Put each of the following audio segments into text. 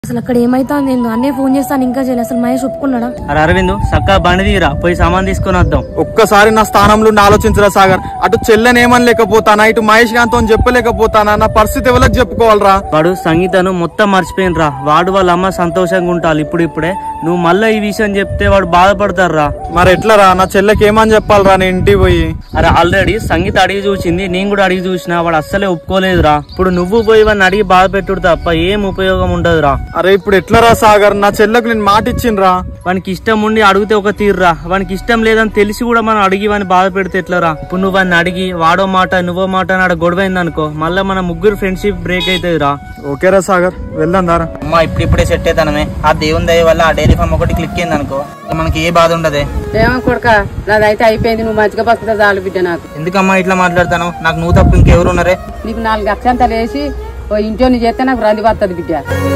అసలు అక్కడ ఏమైతుంది ఏందో అన్నే ఫోన్ చేస్తాను ఇంకా చేయలేదు అసలు మహేష్ ఒప్పుకున్నాడా అరే అరవింద్ చక్కగా బండి తీరా పోయి సామాన్ తీసుకొని వద్దాం ఒక్కసారి నా స్థానంలో ఉండి ఆలోచించరా సాగర్ అటు చెల్లెనేమని లేకపోతానా ఇటు మహేష్ గాంతో చెప్పలేకపోతానా నా పరిస్థితి ఎవరికి చెప్పుకోవాలరా వాడు సంగీతను మొత్తం మర్చిపోయినరా వాడు వాళ్ళ అమ్మ సంతోషంగా ఉంటారు ఇప్పుడు ఇప్పుడే నువ్వు మళ్ళీ ఈ విషయం చెప్తే వాడు బాధపడతారా మరి ఎట్లరా నా చెల్లెకి ఏమని చెప్పాలరా నేను ఇంటికి పోయి అరే ఆల్రెడీ సంగీత అడిగి చూసింది నేను కూడా అడిగి చూసిన వాడు అస్సలే ఒప్పుకోలేదురా ఇప్పుడు నువ్వు పోయి వాడిని అడిగి బాధ పెట్టుడు తప్ప ఏం ఉపయోగం ఉండదురా అరే ఇప్పుడు ఎట్లరా సాగర్ నా చెల్లెకు నేను మాట ఇచ్చిండ్రా వానికి ఇష్టం ఉండి అడిగితే ఒక తీరురా వానికి ఇష్టం లేదని తెలిసి కూడా మనం అడిగి వాడిని బాధ పెడితే ఎట్లరా ఇప్పుడు నువ్వు వాడిని అడిగి వాడో మాట నువ్వో మాట నాడ గొడవైంది అనుకో మళ్ళీ మన ముగ్గురు ఫ్రెండ్షిప్ బ్రేక్ అవుతుందిరా ఓకేరా సాగర్ వెళ్దాం దారా అమ్మా ఇప్పుడు ఇప్పుడే సెట్ అవుతానమే ఆ దేవుని దయ వల్ల ఆ డైరీ ఫామ్ ఒకటి క్లిక్ అయింది అనుకో మనకి ఏ బాధ ఉండదే ఏమో కొడుక నాదైతే అయిపోయింది నువ్వు మంచిగా బతుకుతా చాలు బిడ్డ నాకు ఎందుకమ్మా ఇట్లా మాట్లాడతాను నాకు నువ్వు తప్ప ఇంకెవరు ఉన్నారే నీకు నాలుగు అక్షంతలు వేసి ఓ ఇంట్లో చేస్తే నాకు రంది పడుతుంది బిడ్డ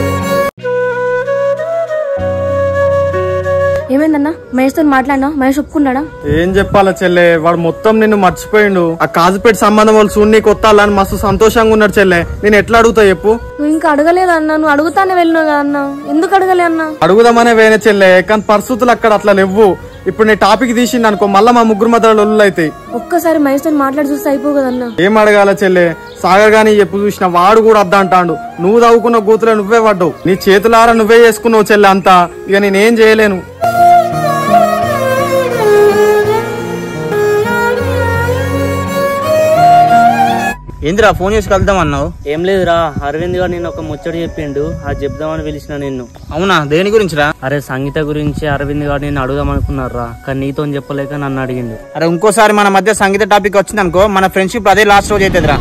ఏమైందన్నా మహేష్తో మాట్లాడినా మహేష్ ఒప్పుకున్నాడా ఏం చెప్పాలా చెల్లె వాడు మొత్తం నిన్ను మర్చిపోయిండు ఆ కాజుపేట సంబంధం వాళ్ళు చూన్ని కొత్తాలని మస్తు సంతోషంగా ఉన్నాడు చెల్లె నేను ఎట్లా అడుగుతా చెప్పు నువ్వు ఇంకా అడగలేదు అన్న నువ్వు అడుగుతానే వెళ్ళినావు కదా అన్న ఎందుకు అడగలే అన్న అడుగుదామనే వేనే చెల్లె కానీ పరిస్థితులు అక్కడ అట్లా లేవు ఇప్పుడు నీ టాపిక్ తీసింది అనుకో మళ్ళా మా ముగ్గురు మధ్య లొల్లు అవుతాయి ఒక్కసారి మహేష్తో మాట్లాడి చూస్తే అయిపో కదన్నా ఏం అడగాల చెల్లె సాగర్ గాని చెప్పు చూసిన వాడు కూడా వద్దా అంటాడు నువ్వు తవ్వుకున్న గూతులో నువ్వే పడ్డావు నీ చేతులారా నువ్వే చేసుకున్నావు చెల్లె అంతా ఇక నేనేం చేయలేను ఏందిరా ఫోన్ చేసి కలుద్దాం అన్నావు ఏం లేదురా అరవింద్ గారు నేను ఒక ముచ్చట చెప్పిండు అది చెప్దామని పిలిచిన నిన్ను అవునా దేని గురించిరా అరే సంగీత గురించి అరవింద్ గారు నేను అడుగుదాం అనుకున్నారా కానీ నీతో చెప్పలేక నన్ను అడిగిండు అరే ఇంకోసారి మన మధ్య సంగీత టాపిక్ వచ్చింది అనుకో మన ఫ్రెండ్షిప్ అదే లాస్ట్ రోజు అవుతుందిరా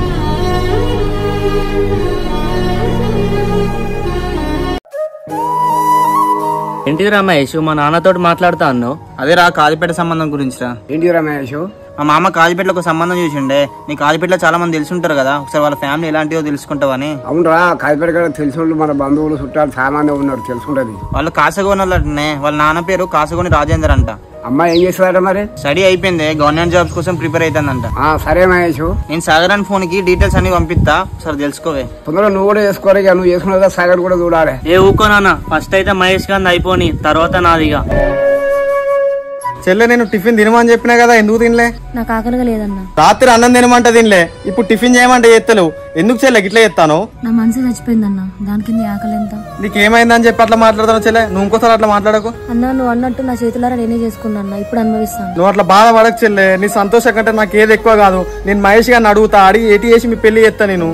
ఏంటిది రమేష్ మా నాన్నతోటి మాట్లాడుతా అన్నావు అదే రా కాజిపేట సంబంధం గురించిరా ఏంటి రమేష్ మా మామ కాజిపేటలో ఒక సంబంధం చూసిండే నీ కాజిపేటలో చాలా మంది తెలిసి ఉంటారు కదా ఒకసారి వాళ్ళ ఫ్యామిలీ ఎలాంటివో తెలుసుకుంటావని అవునరా కాయపేట కాడ తెలిసిన వాళ్ళు మన బంధువులు చుట్టాలు చాలా మంది ఉన్నారు తెలుసుకుంటది వాళ్ళు కాసగోని వాళ్ళనే వాళ్ళ నాన్న పేరు కాసగోని రాజేందర్ అంట అమ్మాయి ఏం చేస్తారట మరి స్టడీ అయిపోయింది గవర్నమెంట్ జాబ్స్ కోసం ప్రిపేర్ అవుతుందంట ఆ సరే మహేష్ నేను సాగరాన్ ఫోన్ కి డీటెయిల్స్ అన్ని పంపిస్తా ఒకసారి తెలుసుకోవే తొందరగా నువ్వు కూడా చేసుకోరు ఇక నువ్వు చేసుకున్నదా సాగర్ కూడా చూడాలి ఏ ఊకో నాన్న ఫస్ట్ అయితే మహేష్ గాంధీ అయిపోని తర్వాత నాదిగా చెల్లె నేను టిఫిన్ తినమని చెప్పినా కదా ఎందుకు తినలే నాకు ఆకలిగా లేదన్నా రాత్రి అన్నం తినమంటే తినలే ఇప్పుడు టిఫిన్ చేయమంటే చేస్తలేవు ఎందుకు చెల్లె ఇట్లా చేస్తాను నా మనసు చచ్చిపోయిందన్న దానికి నీ ఆకలి ఎంత నీకేమైందని చెప్పి అట్లా మాట్లాడతాను చెల్లె నువ్వు ఇంకోసారి అట్లా మాట్లాడకు అన్న నువ్వు అన్నట్టు నా చేతులారా నేనే చేసుకున్నా అన్న ఇప్పుడు అనుభవిస్తాను నువ్వు అట్లా బాధపడకు చెల్లె నీ సంతోషం కంటే నాకు ఏది ఎక్కువ కాదు నేను మహేష్ గారిని అడుగుతా అడిగి ఏటి చేసి మీ పెళ్లి చేస్తా నేను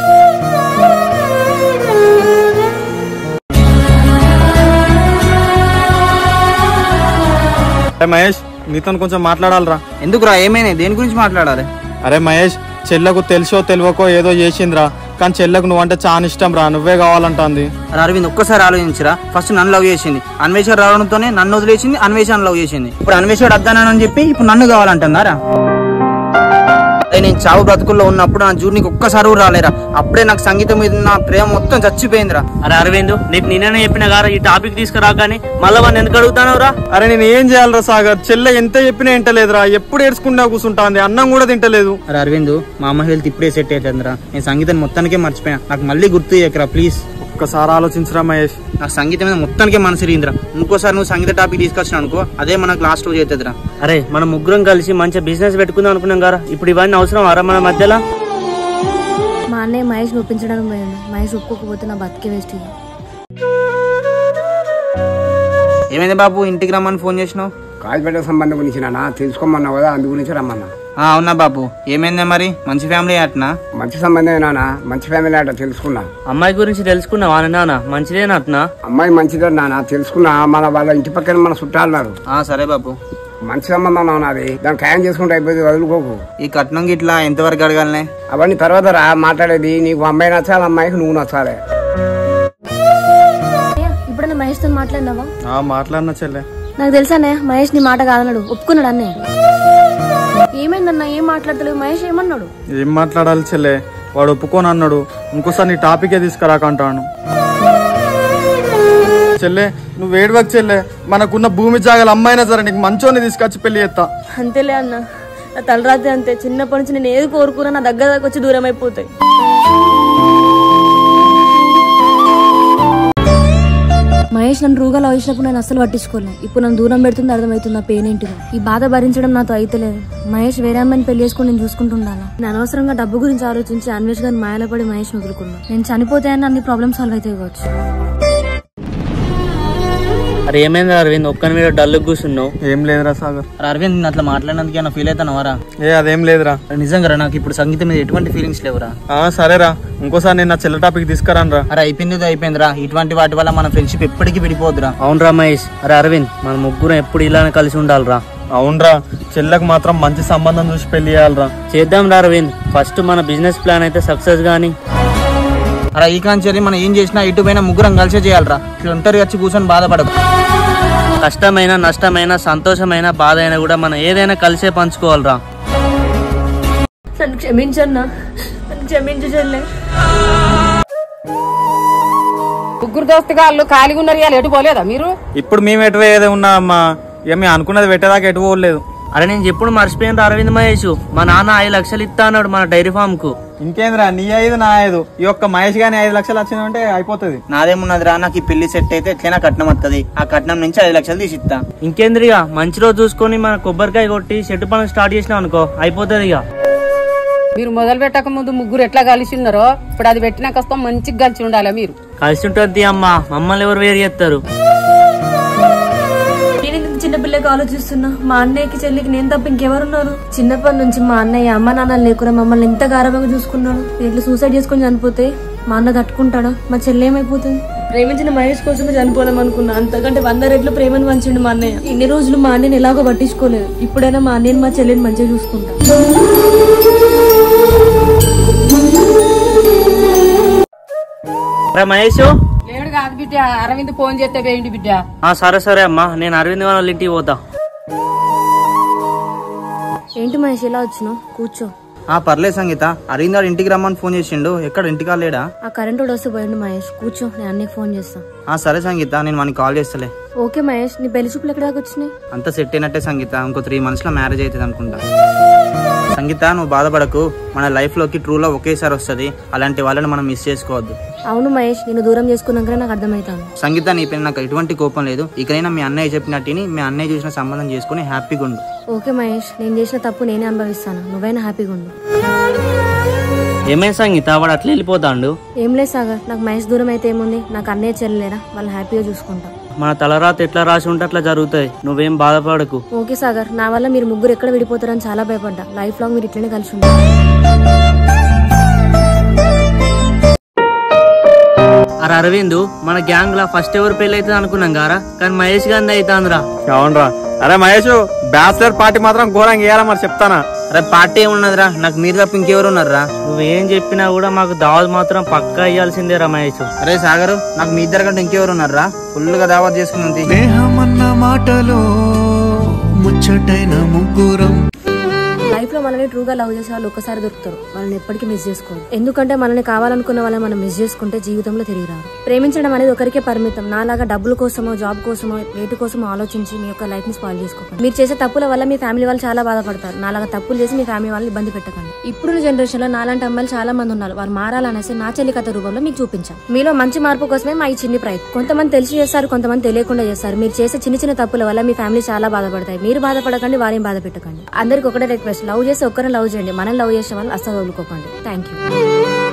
అరే మహేష్ నీతో కొంచెం మాట్లాడాలరా ఎందుకురా ఏమైనా దేని గురించి మాట్లాడాలి అరే మహేష్ చెల్లకు తెలుసో తెలియకో ఏదో చేసిందిరా కానీ చెల్లకు నువ్వంటే చాలా ఇష్టం రా నువ్వే కావాలంటుంది అరే అరవింద్ ఒక్కసారి ఆలోచించరా ఫస్ట్ నన్ను లవ్ చేసింది అన్వేషణ రావడంతోనే నన్ను వదిలేసింది అన్వేషణ లవ్ చేసింది ఇప్పుడు అన్వేషణ వద్దానని చెప్పి ఇప్పుడు నన్ను కావాలంటున్నారా అదే నేను చావు బ్రతుకుల్లో ఉన్నప్పుడు నా జూర్నీకి ఒక్కసారి కూడా రాలేరా అప్పుడే నాకు సంగీతం మీద ఉన్న ప్రేమ మొత్తం చచ్చిపోయిందిరా అరే అరవింద్ నీకు నేనే చెప్పిన గారా ఈ టాపిక్ తీసుకురా కానీ మళ్ళీ వాడిని ఎందుకు అడుగుతానవరా అరే నేను ఏం చేయాలరా సాగర్ చెల్లె ఎంత చెప్పినా వింటలేదురా ఎప్పుడు ఏడ్చుకుంటా కూర్చుంటాంది అన్నం కూడా తింటలేదు అరే అరవింద్ మా అమ్మ హెల్త్ ఇప్పుడే సెట్ అవుతుందిరా నేను సంగీతం మొత్తానికే మర్చిపోయా నాకు మళ్ళీ గుర్తు చేయకరా ప్లీజ్ ఒక్కసారి ఆలోచించరా మహేష్ నాకు సంగీతం మీద మొత్తానికే మనసు రీందిరా ఇంకోసారి నువ్వు సంగీత టాపిక్ తీసుకొచ్చిన అనుకో అదే మనకు లాస్ట్ రోజు అవుతుందిరా అరే మనం ముగ్గురం కలిసి మంచి బిజినెస్ పెట్టుకుందాం అనుకున్నాం కదా ఇప్పుడు ఇవన్నీ అవసరం అరా మన మధ్యలో మా అన్నయ్య మహేష్ ఒప్పించడానికి పోయాడు మహేష్ ఒప్పుకోకపోతే నా బతికే వేస్ట్ ఇక ఏమైంది బాబు ఇంటికి రమ్మని ఫోన్ చేసినావు కాయపేట సంబంధం గురించి నాన్న తెలుసుకోమన్నావు కదా అందు గురించి రమ్మన్నా ఆ, అవునా బాబు ఏమైందా మరి మంచి ఫ్యామిలీ అట్నా మంచి సంబంధమే నాన్న మంచి ఫ్యామిలీ ఆట తెలుసుకున్నా అమ్మాయి గురించి తెలుసుకున్నావా నాన్న మంచిదేనట్నా అమ్మాయి మంచిదే నాన్న తెలుసుకున్నా మన వాళ్ళ ఇంటి పక్కన మన చుట్టాలన్నారు ఆ సరే బాబు మంచి సంబంధం నాన్న అది దాన్ని ఖాయం చేసుకుంటే అయిపోయింది వదులుకోకు ఈ కట్నం గిట్లా ఎంతవరకు అడగాలనే అవన్నీ తర్వాత రా మాట్లాడేది నీకు అమ్మాయి నచ్చాలి అమ్మాయికి నువ్వు నచ్చాలి అయ్యా, ఇప్పుడన్నా మహేష్తో మాట్లాడినావా ఆ మాట్లాడిన చెల్లె నాకు తెలుసానే మహేష్ నీ మాట కాదన్నాడు ఒప్పుకున్నాడు అన్నే ఏమైందన్నా ఏం మాట్లాడతలేవు మహేష్ ఏమన్నాడు ఏం మాట్లాడాలి చెల్లె వాడు ఒప్పుకొని అన్నాడు ఇంకోసారి నీ టాపికే తీసుకురాకంటాను చెల్లె నువ్వు ఏడవకు చెల్లె మనకున్న భూమి జాగాలు అమ్మాయినా సరే నీకు మంచోని తీసుకొచ్చి పెళ్లి చేస్తా అంతేలే అన్న నా తలరాత్రి అంతే చిన్నప్పటి నుంచి నేను ఏది కోరుకున్నా నా దగ్గర దాకా వచ్చి దూరం అయిపోతాయి మహేష్ నన్ను రూగా లవ్ చేసినప్పుడు నేను అస్సలు పట్టించుకోలే ఇప్పుడు నన్ను దూరం పెడుతుంది అర్థమవుతుంది నా పెయిన్ ఏంటిదో ఈ బాధ భరించడం నాతో అయితలేదు మహేష్ వేరే అమ్మాయిని పెళ్లి చేసుకుని నేను చూసుకుంటుండాలా నేను అనవసరంగా డబ్బు గురించి ఆలోచించి అన్వేష్ గారిని మాయలో పడి మహేష్ వదులుకున్నా నేను చనిపోతే అని అన్ని ప్రాబ్లమ్స్ సాల్వ్ అయితే కావచ్చు అరే ఏమైంది అరవింద్ ఒక్కని మీద డల్లు కూర్చున్నావు ఏం లేదురా సాగర్ అరే అరవింద్ నేను అట్లా మాట్లాడినందుకు ఏమైనా ఫీల్ అవుతానవారా ఏ అదేం లేదురా నిజంగా రా, నాకు ఇప్పుడు సంగీతం మీద ఎటువంటి ఫీలింగ్స్ లేవురా ఆ సరేరా ఇంకోసారి నేను నా చెల్ల టాపిక్ తీసుకురాను రా అరే అయిపోయింది అయిపోయిందిరా ఇటువంటి వాటి వల్ల మన ఫ్రెండ్షిప్ ఎప్పటికీ విడిపోద్దురా అవునరా మహేష్ అరే అరవింద్ మన ముగ్గురం ఎప్పుడు ఇలానే కలిసి ఉండాలిరా అవునరా చెల్లకు మాత్రం మంచి సంబంధం చూసి పెళ్లి చేయాలరా చేద్దాం రా అరవింద్ ఫస్ట్ మన బిజినెస్ ప్లాన్ అయితే సక్సెస్ గానీ అరే ఈ కాంచెరి మనం ఏం చేసినా ఇటు పోయినా ముగ్గురం కలిసే చేయాలరా ఇట్లా ఒంటరి వచ్చి కూర్చొని బాధపడకు కష్టమైన నష్టమైన సంతోషమైన బాధ అయినా కూడా మనం ఏదైనా కలిసే పంచుకోవాలిరా నన్ను క్షమించన్నా నన్ను క్షమించు చెల్లె ముగ్గురు దోస్తుగాళ్ళు ఖాళీగా ఉన్నారు ఇవాళ ఎటు పోలేదా మీరు ఇప్పుడు మేము ఎటు ఏదో ఉన్నా అమ్మా ఇక మేము అనుకున్నది పెట్టేదాకా ఎటు పోలేదు అరే నేను చెప్పుడు మర్చిపోయిన అరవింద్ మహేష్ మా నాన్న ఐదు లక్షలు ఇస్తా అన్నాడు మన డైరీ ఫామ్ కు ఇంకేందిరా నీ ఐదు నా ఐదు ఈ యొక్క మహేష్ గాని ఐదు లక్షలు వచ్చిందంటే అయిపోతుంది నాదేమున్నదిరా నాకు ఈ పెళ్లి సెట్ అయితే ఎట్లైనా కట్నం వస్తుంది ఆ కట్నం నుంచి ఐదు లక్షలు తీసి ఇస్తా ఇంకేంద్రిగా మంచి రోజు చూసుకొని మన కొబ్బరికాయ కొట్టి చెట్టు పనులు స్టార్ట్ చేసినాం అనుకో అయిపోతుంది ఇక మీరు మొదలు పెట్టక ముందు ముగ్గురు ఎట్లా కలిసి ఉన్నారో ఇప్పుడు అది పెట్టినాక వస్తాం మంచిగా కలిసి ఉండాలి మీరు కలిసి ఉంటుంది అమ్మ మమ్మల్ని ఎవరు వేరు చేస్తారు నేను ఎందుకు చిన్న పిల్లకి ఆలోచిస్తున్నా మా అన్నయ్యకి చెల్లికి నేను తప్ప ఇంకెవరున్నారు చిన్నప్పటి నుంచి మా అన్నయ్య అమ్మ నాన్నలు లేకుండా మమ్మల్ని ఎంత గారభంగా చూసుకున్నాడు నేను ఇట్లా సూసైడ్ చేసుకొని చనిపోతే మా అన్న తట్టుకుంటాడా మా చెల్లి ఏమైపోతుంది ప్రేమించిన మహేష్ కోసమే చనిపోదాం అనుకున్నా అంతకంటే వంద రెట్లు ప్రేమను పంచిండు మా అన్నయ్య ఇన్ని రోజులు మా అన్నయ్యని ఎలాగో పట్టించుకోలేదు ఇప్పుడైనా మా అన్నయ్యని మా చెల్లిని మంచిగా చూసుకుంటా రే మహేష్ లేడు కాదు బిడ్డ అరవింద్ ఫోన్ చేస్తే వేయండి బిడ్డ ఆ సరే సరే అమ్మా నేను అరవింద్ వాళ్ళ ఇంటికి పోతా ఏంటి మహేష్ ఎలా వచ్చినావు కూర్చో ఆ పర్లేదు సంగీత అరవింద్ గారు ఇంటికి రమ్మని ఫోన్ చేసిండు ఎక్కడ ఇంటికి లేడా ఆ కరెంట్ వాడు వస్తే పోయండి మహేష్ కూర్చో నేను అన్నయ్యకి ఫోన్ చేస్తా ఆ సరే సంగీత నేను మనకి కాల్ చేస్తలే ఓకే మహేష్ నీ పెళ్లి చూపులు ఎక్కడ దాకా వచ్చినాయి అంతా సెట్ అయినట్టే సంగీత ఇంకో త్రీ మంత్స్ లో మ్యారేజ్ అవుతుంది అనుకుంటా సంగీత నువ్వు బాధపడకు మన లైఫ్ లోకి ట్రూ లో ఒకేసారి వస్తుంది అలాంటి వాళ్ళని మనం మిస్ చేసుకోవద్దు అవును మహేష్ నేను దూరం చేసుకున్నాకనే నాకు అర్థమవుతాను సంగీత నీ పైన నాకు ఎటువంటి కోపం లేదు ఇకనైనా మీ అన్నయ్య చెప్పినట్టుని మీ అన్నయ్య చూసిన సంబంధం చేసుకుని హ్యాపీగా ఉండు ఓకే మహేష్ నేను చేసిన తప్పు నేనే అనుభవిస్తాను నువ్వైనా హ్యాపీగా ఉండు ఏమైంది సంగీత వాడు అట్లా వెళ్ళిపోతాండు ఏం లేదు సాగర్ నాకు మహేష్ దూరం అయితే ఏముంది నాకు అన్నయ్య చెల్లెలేరా వాళ్ళు హ్యాపీగా చూసుకుంటా మన తలరాత ఎట్లా రాసి ఉంటే అట్లా జరుగుతాయి నువ్వేం బాధపడకు ఓకే సాగర్ నా వల్ల మీరు ముగ్గురు ఎక్కడ విడిపోతారని చాలా భయపడ్డా లైఫ్ లాంగ్ మీరు ఇట్లనే కలిసి ఉంటారు అరే అరవింద్ మన గ్యాంగ్ లా ఫస్ట్ ఎవరు పెళ్లి అవుతుంది అనుకున్నాం గారా కానీ మహేష్ గాంధీ అవుతాందిరా అవునరా అరే మహేష్ బ్యాచిలర్ పార్టీ మాత్రం ఘోరంగా వేయాలా మరి చెప్తానా అరే పార్టీ ఏమున్నదిరా నాకు మీరు తప్ప ఇంకెవరు ఉన్నారా నువ్వేం చెప్పినా కూడా మాకు దావత్ మాత్రం పక్కా ఇయ్యాల్సిందేరా మహేష్ అరే సాగరు నాకు మీ ఇద్దరు కంటే ఇంకెవరు ఉన్నారా ఫుల్ గా దావత్ చేసుకున్నది స్నేహమన్న మాటలో ముచ్చటైన ముగ్గురం లైఫ్ లో మనల్ని ట్రూగా లవ్ చేసే వాళ్ళు ఒక్కసారి దొరుకుతారు వాళ్ళని ఎప్పటికీ మిస్ చేసుకోరు ఎందుకంటే మనల్ని కావాలనుకున్న వాళ్ళని మనం మిస్ చేసుకుంటే జీవితంలో తిరిగి రారు ప్రేమించడం అనేది ఒకరికే పరిమితం నాలాగా డబ్బుల కోసమో జాబ్ కోసమో రేటు కోసమో ఆలోచించి మీ యొక్క లైఫ్ ని స్పాయిల్ చేసుకోకండి మీరు చేసే తప్పుల వల్ల మీ ఫ్యామిలీ వాళ్ళు చాలా బాధపడతారు నాలాగా తప్పులు చేసి మీ ఫ్యామిలీ వాళ్ళని ఇబ్బంది పెట్టకండి ఇప్పుడున్న జనరేషన్ లో నాలాంటి అమ్మాయిలు చాలా మంది ఉన్నారు వారు మారాలనేసి నా చెల్లి కథ రూపంలో మీకు చూపించాం మీలో మంచి మార్పు కోసమే మా ఈ చిన్ని ప్రయత్నం కొంతమంది తెలిసి చేస్తారు కొంతమంది తెలియకుండా చేస్తారు మీరు చేసే చిన్న చిన్న తప్పుల వల్ల మీ ఫ్యామిలీ చాలా బాధపడతాయి మీరు బాధపడకండి వారేం బాధ పెట్టకండి అందరికి ఒకటే రిక్వెస్ట్ లవ్ చేసి ఒక్కరిని లవ్ చేయండి మనం లవ్ చేసే వాళ్ళు అస్సలు వదులుకోకండి థ్యాంక్ యూ